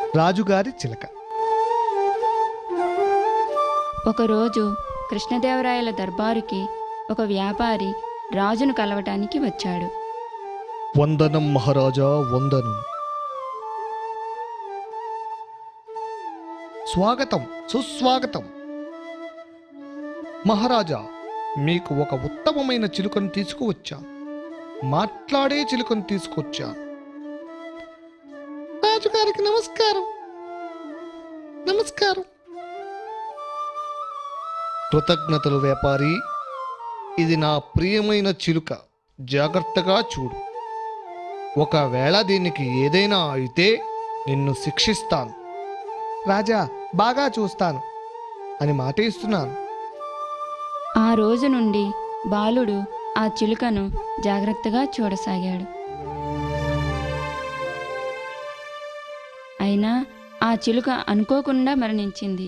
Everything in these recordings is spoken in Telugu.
రాజుగారి చిలక ఒకరోజు కృష్ణదేవరాయల దర్బారుకి ఒక వ్యాపారి రాజును కలవటానికి వచ్చాడు వందనం మహారాజా వందనం స్వాగతం సుస్వాగతం మహారాజా మీకు ఒక ఉత్తమమైన చిలుకను తీసుకువచ్చాను మాట్లాడే చిలుకను తీసుకొచ్చాను రాజుగారికి నమస్కారం నమస్కారం కృతజ్ఞతలు వ్యాపారి ఇది నా ప్రియమైన చిలుక జాగ్రత్తగా చూడు ఒకవేళ దీనికి ఏదైనా అయితే నిన్ను శిక్షిస్తాను రాజా బాగా చూస్తాను అని మాట ఇస్తున్నాను ఆ రోజు నుండి బాలుడు ఆ చిలుకను జాగ్రత్తగా చూడసాగాడు అయినా ఆ చిలుక అనుకోకుండా మరణించింది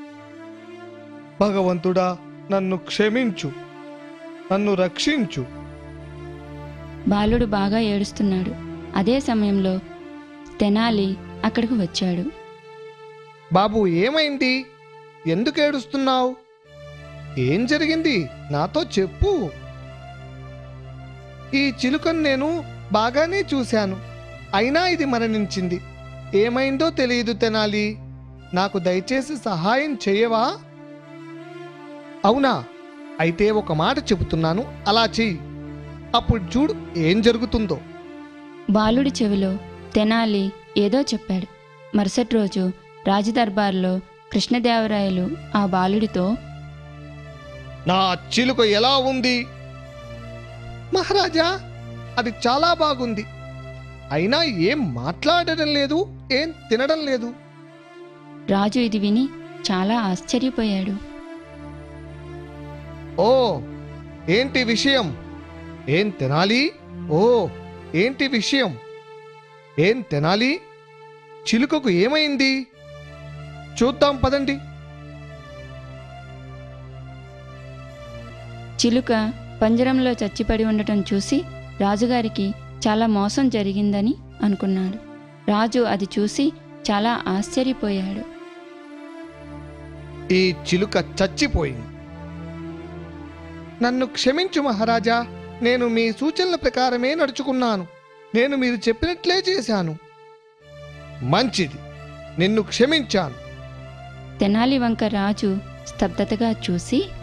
భగవంతుడా నన్ను క్షమించు నన్ను రక్షించు బాలుడు బాగా ఏడుస్తున్నాడు అదే సమయంలో తెనాలి అక్కడికి వచ్చాడు బాబు ఏమైంది ఎందుకు ఏడుస్తున్నావు ఏం జరిగింది నాతో చెప్పు ఈ చిలుకను నేను బాగానే చూశాను అయినా ఇది మరణించింది ఏమైందో తెలియదు తెనాలి నాకు దయచేసి సహాయం చేయవా అవునా అయితే ఒక మాట చెబుతున్నాను అలా చెయ్యి అప్పుడు చూడు ఏం జరుగుతుందో బాలుడి చెవిలో తెనాలి ఏదో చెప్పాడు మరుసటి రోజు రాజదర్బార్లో కృష్ణదేవరాయలు ఆ బాలుడితో నా చిలుక ఎలా ఉంది మహారాజా అది చాలా బాగుంది అయినా ఏం మాట్లాడడం లేదు ఏం తినడం లేదు రాజు ఇది విని చాలా ఆశ్చర్యపోయాడు ఓ ఏంటి విషయం ఏం తినాలి ఓ ఏంటి విషయం ఏం తినాలి చిలుకకు ఏమైంది చూద్దాం పదండి చిలుక పంజరంలో చచ్చిపడి ఉండటం చూసి రాజుగారికి చాలా మోసం జరిగిందని అనుకున్నాడు రాజు అది చూసి చాలా ఆశ్చర్యపోయాడు ఈ చిలుక చచ్చిపోయింది నన్ను క్షమించు మహారాజా నేను మీ సూచనల ప్రకారమే నడుచుకున్నాను నేను మీరు చెప్పినట్లే చేశాను మంచిది నిన్ను క్షమించాను తెనాలి వంక రాజు స్తబ్దతగా చూసి